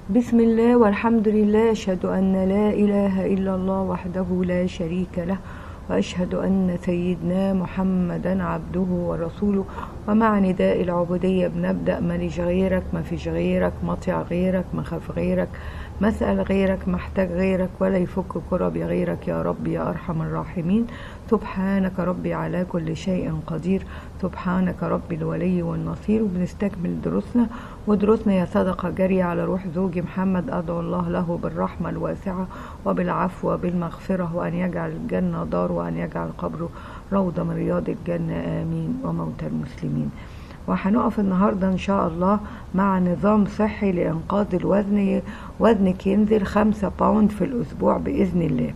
بسم الله والحمد لله أشهد أن لا إله إلا الله وحده لا شريك له وأشهد أن سيدنا محمدا عبده ورسوله ومع نداء العبودية بنبدأ ماليش غيرك ما فيش غيرك مطيع غيرك مخاف غيرك مسأل غيرك محتاج غيرك ولا يفك كربي غيرك يا رب يا أرحم الراحمين سبحانك ربي على كل شيء قدير سبحانك ربي الولي والنصير وبنستكمل دروسنا ودروسنا يا صدقة جارية على روح زوجي محمد أدعو الله له بالرحمة الواسعة وبالعفو وبالمغفرة وأن يجعل الجنة دار وأن يجعل قبره روضة من رياض الجنة آمين وموتى المسلمين وهنقف النهاردة إن شاء الله مع نظام صحي لإنقاذ الوزن وزنك ينزل خمسة باوند في الأسبوع بإذن الله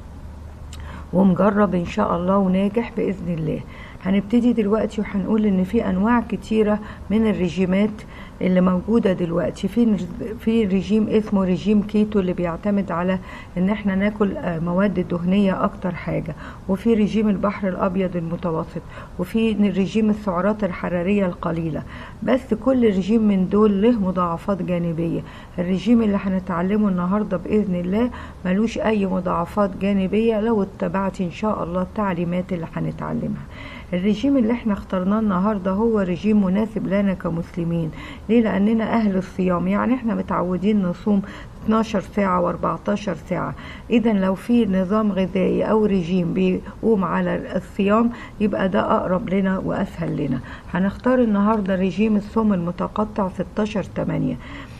ومجرب إن شاء الله وناجح بإذن الله هنبتدي دلوقتي وهنقول ان في انواع كتيرة من الرجيمات اللي موجودة دلوقتي في في رجيم اسمه رجيم كيتو اللي بيعتمد على ان احنا ناكل مواد دهنية اكتر حاجة وفي رجيم البحر الابيض المتوسط وفي رجيم السعرات الحرارية القليلة بس كل رجيم من دول له مضاعفات جانبية الرجيم اللي هنتعلمه النهاردة باذن الله ملوش اي مضاعفات جانبية لو اتبعت ان شاء الله التعليمات اللي هنتعلمها الرجيم اللي احنا اخترناه النهارده هو رجيم مناسب لنا كمسلمين ليه لاننا اهل الصيام يعني احنا متعودين نصوم 12 ساعة و14 ساعة إذا لو في نظام غذائي أو رجيم بيقوم على الصيام يبقى ده أقرب لنا وأسهل لنا هنختار النهاردة رجيم الصوم المتقطع 16 8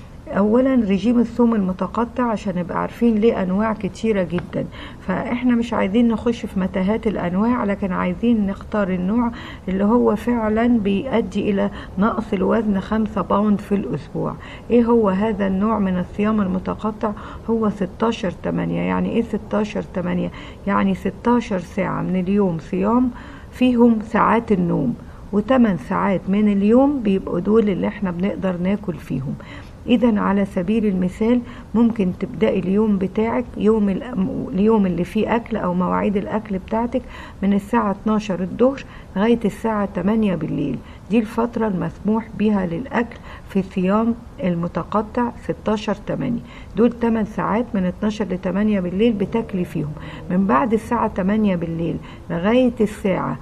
اولا رجيم الصوم المتقطع عشان نبقى عارفين ليه انواع كتيرة جدا فاحنا مش عايزين نخش في متاهات الانواع لكن عايزين نختار النوع اللي هو فعلا بيؤدي الى نقص الوزن خمسة باوند في الاسبوع ايه هو هذا النوع من الصيام المتقطع هو 16 8 يعني ايه 16 8 يعني 16 ساعة من اليوم صيام فيهم ساعات النوم وثمان ساعات من اليوم بيبقوا دول اللي احنا بنقدر ناكل فيهم اذا على سبيل المثال ممكن تبداي اليوم بتاعك يوم اليوم اللي فيه اكل او مواعيد الاكل بتاعتك من الساعه 12 الظهر لغايه الساعه 8 بالليل دي الفتره المسموح بها للاكل في صيام المتقطع 16 8 دول 8 ساعات من 12 ل 8 بالليل بتاكلي فيهم من بعد الساعه 8 بالليل لغايه الساعه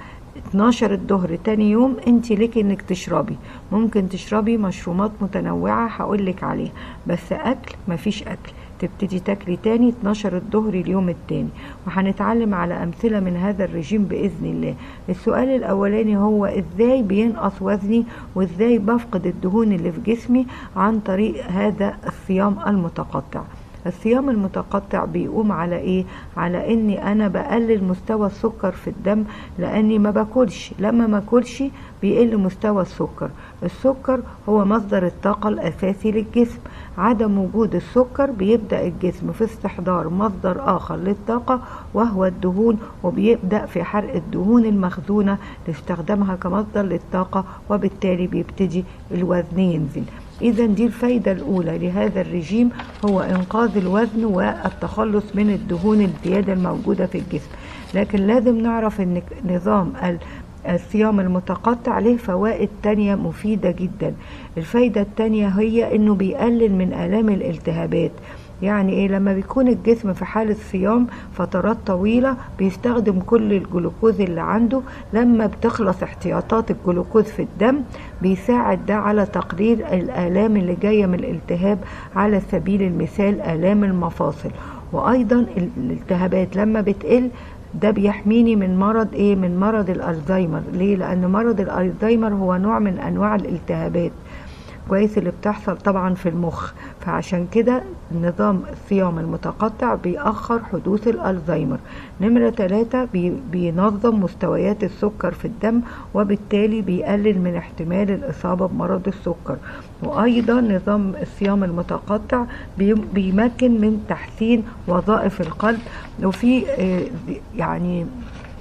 12 الظهر تاني يوم انت لك انك تشربي ممكن تشربي مشروبات متنوعة هقولك عليها بس اكل مفيش اكل تبتدي تاكلي تاني 12 الظهر اليوم التاني وهنتعلم على امثله من هذا الرجيم باذن الله السؤال الاولاني هو ازاي بينقص وزني وازاي بفقد الدهون اللي في جسمي عن طريق هذا الصيام المتقطع الصيام المتقطع بيقوم على ايه على اني انا بقلل مستوى السكر في الدم لاني ما باكلش لما ما اكلش بيقل مستوى السكر السكر هو مصدر الطاقة الاساسي للجسم عدم وجود السكر بيبدأ الجسم في استحضار مصدر اخر للطاقة وهو الدهون وبيبدأ في حرق الدهون المخزونة لاستخدامها كمصدر للطاقة وبالتالي بيبتدي الوزن ينزل اذا دي الفايدة الاولى لهذا الرجيم هو انقاذ الوزن والتخلص من الدهون الزيادة الموجودة في الجسم لكن لازم نعرف ان نظام الصيام المتقطع له فوائد تانية مفيدة جدا الفايدة التانية هي انه بيقلل من الام الالتهابات يعني ايه لما بيكون الجسم في حالة صيام فترات طويلة بيستخدم كل الجلوكوز اللي عنده لما بتخلص احتياطات الجلوكوز في الدم بيساعد ده على تقليل الآلام اللي جاية من الالتهاب على سبيل المثال آلام المفاصل وأيضا الالتهابات لما بتقل ده بيحميني من مرض ايه من مرض الالزهايمر ليه لان مرض الالزهايمر هو نوع من انواع الالتهابات كويس اللي بتحصل طبعا في المخ فعشان كده نظام الصيام المتقطع بيأخر حدوث الألزهايمر نمرة ثلاثة بي بينظم مستويات السكر في الدم وبالتالي بيقلل من احتمال الإصابة بمرض السكر وأيضا نظام الصيام المتقطع بي بيمكن من تحسين وظائف القلب وفي يعني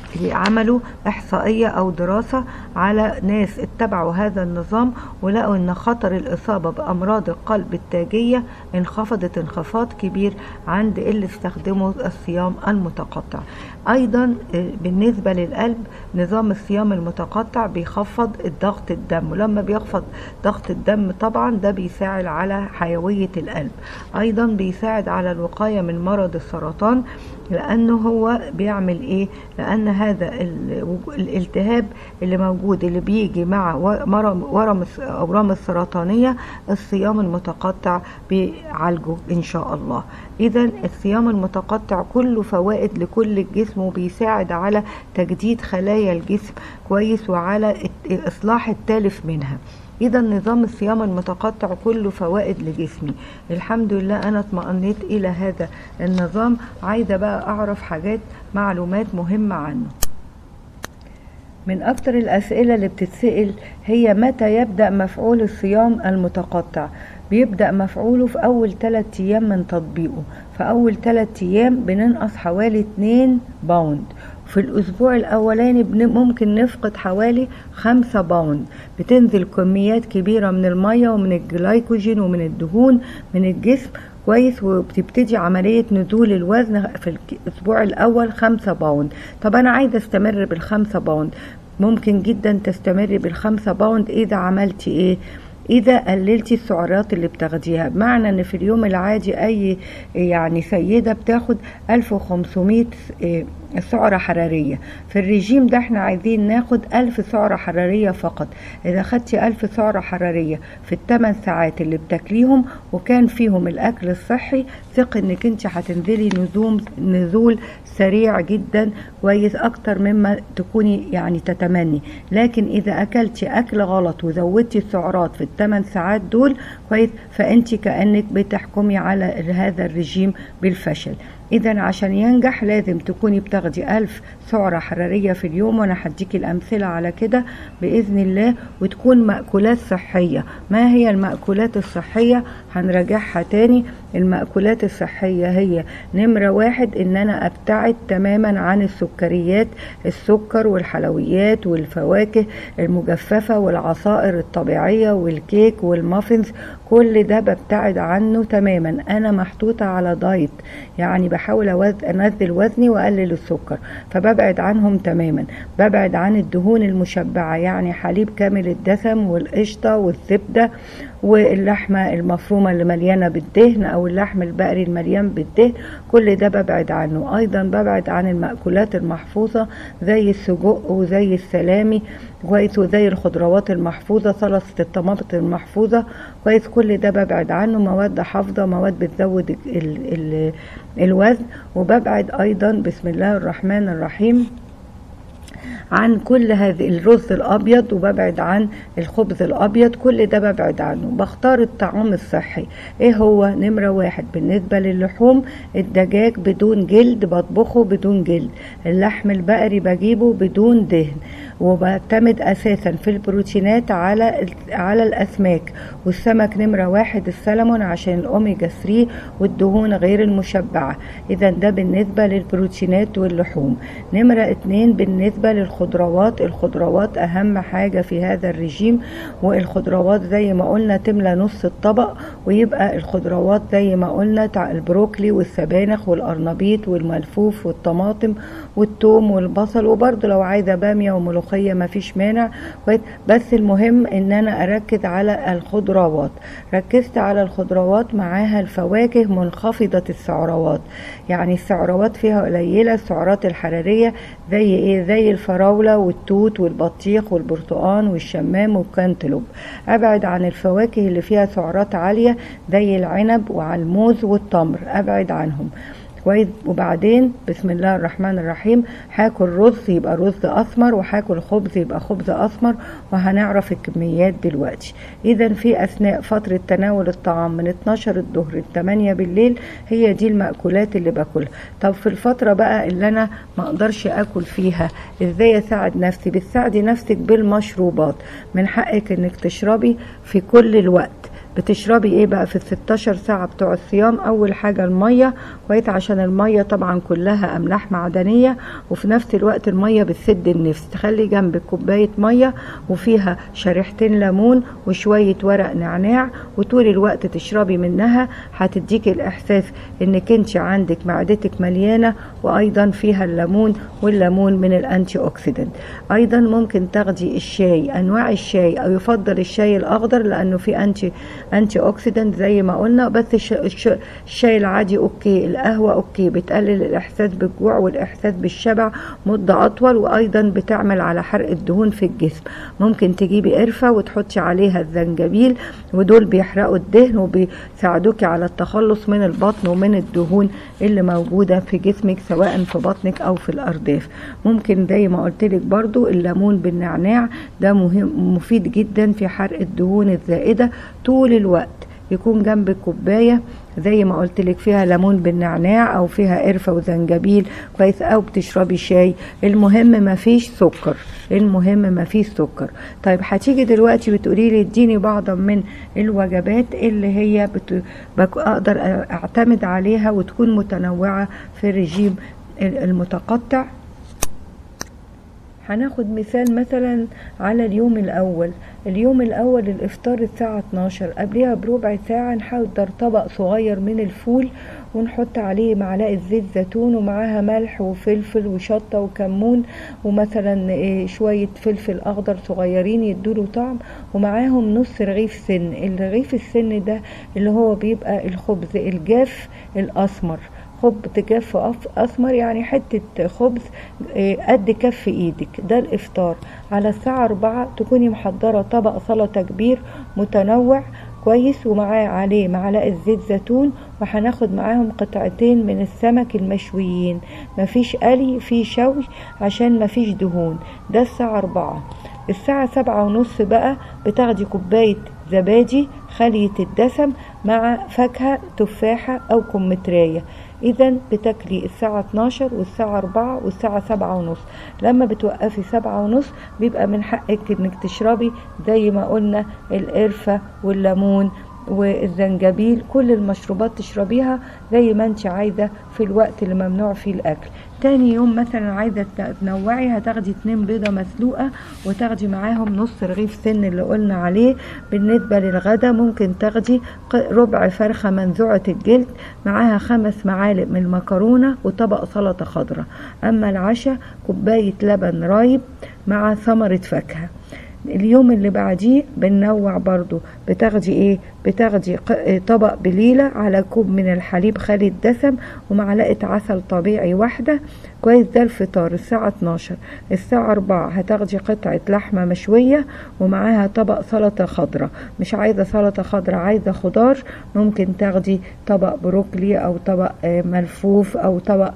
عملوا إحصائية أو دراسة على ناس اتبعوا هذا النظام ولقوا أن خطر الإصابة بأمراض القلب التاجية انخفضت انخفاض كبير عند اللي استخدموا الصيام المتقطع أيضا بالنسبة للقلب نظام الصيام المتقطع بيخفض الضغط الدم ولما بيخفض ضغط الدم طبعا ده بيساعد على حيوية القلب أيضا بيساعد على الوقاية من مرض السرطان لانه هو بيعمل ايه لان هذا الالتهاب اللي موجود اللي بيجي مع ورم الاورام السرطانيه الصيام المتقطع بيعالجه ان شاء الله اذا الصيام المتقطع كله فوائد لكل الجسم وبيساعد على تجديد خلايا الجسم كويس وعلى اصلاح التالف منها اذا نظام الصيام المتقطع كله فوائد لجسمي الحمد لله انا اطمأنيت الى هذا النظام عايزه بقى اعرف حاجات معلومات مهمه عنه من أكتر الأسئلة اللي بتتسأل هي متى يبدأ مفعول الصيام المتقطع بيبدأ مفعوله في أول 3 أيام من تطبيقه في أول 3 أيام بننقص حوالي 2 باوند في الأسبوع الأولاني ممكن نفقد حوالي خمسة باوند بتنزل كميات كبيرة من المية ومن الجلايكوجين ومن الدهون من الجسم كويس وبتبتدي عملية نزول الوزن في الأسبوع الأول خمسة باوند طب أنا عايزة استمر بالخمسة باوند ممكن جدا تستمري بالخمسة باوند إذا عملتي إيه اذا قللتي السعرات اللي بتاخديها بمعنى ان في اليوم العادي اي يعني سيده بتاخد 1500 سعرة حرارية في الرجيم ده احنا عايزين ناخد ألف سعرة حرارية فقط إذا خدتي ألف سعرة حرارية في الثمان ساعات اللي بتاكليهم وكان فيهم الأكل الصحي ثق إنك انت هتنزلي نزوم نزول سريع جدا كويس أكتر مما تكوني يعني تتمني لكن إذا أكلتي أكل غلط وزودتي السعرات في الثمان ساعات دول كويس فأنت كأنك بتحكمي على هذا الرجيم بالفشل إذا عشان ينجح لازم تكوني بتاخدي ألف سعرة حرارية في اليوم وأنا هديكي الأمثلة على كده بإذن الله وتكون مأكولات صحية ما هي المأكولات الصحية هنراجعها تاني المأكولات الصحية هي نمرة واحد إن أنا أبتعد تماما عن السكريات السكر والحلويات والفواكه المجففة والعصائر الطبيعية والكيك والمافنز كل ده ببتعد عنه تماما أنا محطوطة على دايت يعني بحاول أنزل وزني وأقلل السكر فببعد عنهم تماما ببعد عن الدهون المشبعة يعني حليب كامل الدسم والقشطة والزبدة واللحمة المفرومة اللي مليانة بالدهن أو اللحم البقري المليان بالدهن كل ده ببعد عنه أيضا ببعد عن المأكولات المحفوظة زي السجق وزي السلامي كويس وزي الخضروات المحفوظة سلطة الطماطم المحفوظة كويس كل ده ببعد عنه مواد حافظة مواد بتزود ال ال الوزن وببعد أيضا بسم الله الرحمن الرحيم عن كل هذه الرز الابيض وببعد عن الخبز الابيض كل ده ببعد عنه بختار الطعام الصحي ايه هو نمرة واحد بالنسبة للحوم الدجاج بدون جلد بطبخه بدون جلد اللحم البقري بجيبه بدون دهن وبعتمد اساسا في البروتينات على على الاسماك والسمك نمره واحد السلمون عشان الاوميجا 3 والدهون غير المشبعه اذا ده بالنسبه للبروتينات واللحوم نمره اتنين بالنسبه للخضروات الخضروات اهم حاجه في هذا الرجيم والخضروات زي ما قلنا تملى نص الطبق ويبقى الخضروات زي ما قلنا البروكلي والسبانخ والقرنبيط والملفوف والطماطم والثوم والبصل وبرده لو عايزه باميه وملوخيه الملوخية ما فيش مانع بس المهم ان انا اركز على الخضروات ركزت على الخضروات معاها الفواكه منخفضة السعرات يعني السعرات فيها قليلة السعرات الحرارية زي ايه زي الفراولة والتوت والبطيخ والبرتقان والشمام والكانتلوب ابعد عن الفواكه اللي فيها سعرات عالية زي العنب وعلى الموز والتمر ابعد عنهم كويس وبعدين بسم الله الرحمن الرحيم هاكل رز يبقى رز اسمر وهاكل خبز يبقى خبز اسمر وهنعرف الكميات دلوقتي اذا في اثناء فتره تناول الطعام من 12 الظهر ل 8 بالليل هي دي المأكولات اللي باكلها طب في الفتره بقى اللي انا ما اقدرش اكل فيها ازاي اساعد نفسي بتساعدي نفسك بالمشروبات من حقك انك تشربي في كل الوقت بتشربي ايه بقى في ال 16 ساعة بتوع الصيام اول حاجة المية كويس عشان المية طبعا كلها املاح معدنية وفي نفس الوقت المية بتسد النفس تخلي جنبك كوباية مية وفيها شريحتين ليمون وشوية ورق نعناع وطول الوقت تشربي منها هتديك الاحساس انك انت عندك معدتك مليانة وايضا فيها الليمون والليمون من الانتي اوكسيدنت ايضا ممكن تاخدي الشاي انواع الشاي او يفضل الشاي الاخضر لانه فيه انتي انتي اوكسيدنت زي ما قلنا بس الش- الش- الشاي العادي اوكي القهوة اوكي بتقلل الاحساس بالجوع والاحساس بالشبع مدة اطول وايضا بتعمل على حرق الدهون في الجسم ممكن تجيبي قرفة وتحطي عليها الزنجبيل ودول بيحرقوا الدهن وبيساعدوكي على التخلص من البطن ومن الدهون اللي موجودة في جسمك سواء في بطنك او في الارداف ممكن زي ما قلت لك برضو الليمون بالنعناع ده مهم مفيد جدا في حرق الدهون الزائدة طول الوقت يكون جنبك كوبايه زي ما قلت لك فيها ليمون بالنعناع او فيها قرفه وزنجبيل كويس او بتشربي شاي المهم ما فيش سكر المهم ما فيش سكر طيب هتيجي دلوقتي بتقولي لي اديني بعضا من الوجبات اللي هي بت... بك... اقدر اعتمد عليها وتكون متنوعه في الرجيم المتقطع هناخد مثال مثلا على اليوم الاول اليوم الاول الافطار الساعة 12 قبلها بربع ساعة نحضر طبق صغير من الفول ونحط عليه معلقة زيت زيتون ومعاها ملح وفلفل وشطة وكمون ومثلا إيه شوية فلفل اخضر صغيرين يدوله طعم ومعاهم نص رغيف سن الرغيف السن ده اللي هو بيبقى الخبز الجاف الاسمر خبز جاف اسمر يعني حتة خبز قد كف ايدك ده الافطار على الساعة أربعة تكوني محضرة طبق سلطة كبير متنوع كويس ومعاه عليه معلقة زيت زيتون وهناخد معاهم قطعتين من السمك المشويين مفيش قلي في شوي عشان مفيش دهون ده الساعة أربعة الساعة سبعة ونص بقى بتاخدي كوباية زبادي خالية الدسم مع فاكهة تفاحة أو كمثرية إذا بتاكلي الساعة 12 والساعة 4 والساعة 7 ونص لما بتوقفي 7 ونص بيبقى من حقك إنك تشربي زي ما قلنا القرفة والليمون والزنجبيل كل المشروبات تشربيها زي ما انت عايزة في الوقت اللي ممنوع فيه الأكل تاني يوم مثلا عايزة تنوعي هتاخدي اتنين بيضة مسلوقة وتاخدي معاهم نص رغيف سن اللي قلنا عليه بالنسبة للغدا ممكن تاخدي ربع فرخة منزوعة الجلد معاها خمس معالق من المكرونة وطبق سلطة خضراء أما العشاء كوباية لبن رايب مع ثمرة فاكهة اليوم اللي بعديه بننوع برضو بتاخدي ايه بتاخدي طبق بليلة على كوب من الحليب خالي الدسم ومعلقة عسل طبيعي واحدة كويس ده الفطار الساعة 12 الساعة 4 هتاخدي قطعة لحمة مشوية ومعاها طبق سلطة خضراء مش عايزة سلطة خضراء عايزة خضار ممكن تاخدي طبق بروكلي او طبق ملفوف او طبق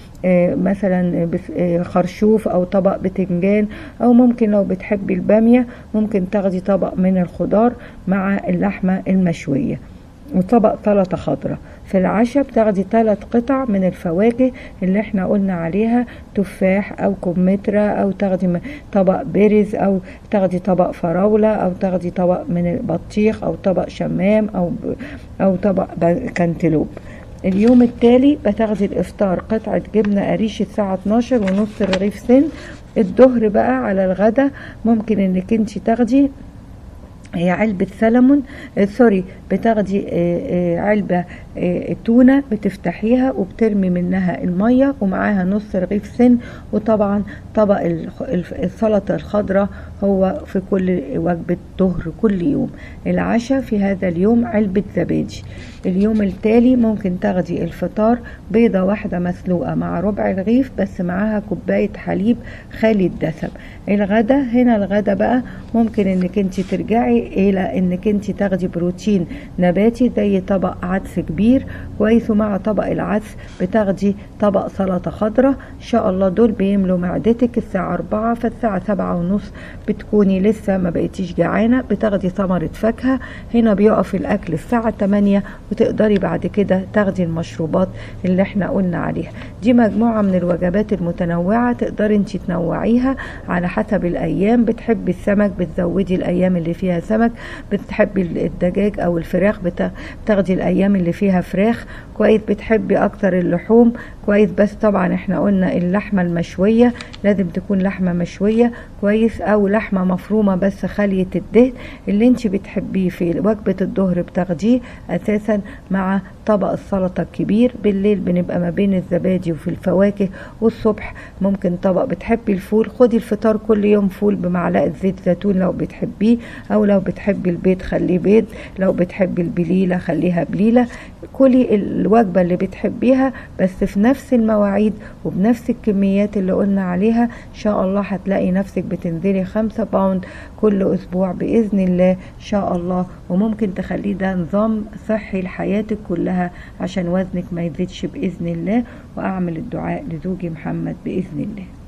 مثلا خرشوف او طبق بتنجان او ممكن لو بتحبي البامية ممكن تاخدي طبق من الخضار مع اللحمة المشوية وطبق سلطة خضراء في العشاء بتاخدي ثلاث قطع من الفواكه اللي احنا قلنا عليها تفاح او كمثرى او تاخدي طبق برز او تاخدي طبق فراولة او تاخدي طبق من البطيخ او طبق شمام او او طبق كنتلوب اليوم التالي بتاخدي الافطار قطعة جبنة قريش الساعة 12 ونص رغيف سن الظهر بقى على الغدا ممكن انك انت تاخدي هي علبة سلمون آه سوري بتاخدي آه آه علبة تونة بتفتحيها وبترمي منها المية ومعاها نص رغيف سن وطبعا طبق السلطة الخضراء هو في كل وجبة ظهر كل يوم العشاء في هذا اليوم علبة زبادي اليوم التالي ممكن تاخدي الفطار بيضة واحدة مسلوقة مع ربع رغيف بس معاها كوباية حليب خالي الدسم الغدا هنا الغدا بقى ممكن انك انت ترجعي الى انك انت تاخدي بروتين نباتي زي طبق عدس كبير كويس ومع طبق العدس بتاخدي طبق سلطة خضراء ان شاء الله دول بيملوا معدتك الساعة أربعة فالساعة سبعة ونص بتكوني لسه ما بقيتيش جعانة بتاخدي ثمرة فاكهة هنا بيقف الأكل الساعة 8 وتقدري بعد كده تاخدي المشروبات اللي احنا قلنا عليها دي مجموعة من الوجبات المتنوعة تقدري انت تنوعيها على حسب الأيام بتحبي السمك بتزودي الأيام اللي فيها سمك سمك بتحبي الدجاج او الفراخ بتاخدي الايام اللي فيها فراخ كويس بتحبي اكتر اللحوم كويس بس طبعا احنا قلنا اللحمة المشوية لازم تكون لحمة مشوية كويس او لحمة مفرومة بس خالية الدهن اللي انت بتحبيه في وجبة الظهر بتاخديه اساسا مع طبق السلطة الكبير بالليل بنبقى ما بين الزبادي وفي الفواكه والصبح ممكن طبق بتحبي الفول خدي الفطار كل يوم فول بمعلقة زيت زيتون لو بتحبيه او لو بتحبي البيض خليه بيض لو بتحبي البليلة خليها بليلة كلي الوجبة اللي بتحبيها بس في نفس المواعيد وبنفس الكميات اللي قلنا عليها ان شاء الله هتلاقي نفسك بتنزلي خمسة باوند كل اسبوع باذن الله ان شاء الله وممكن تخليه ده نظام صحي لحياتك كلها عشان وزنك ما يزيدش باذن الله واعمل الدعاء لزوجي محمد باذن الله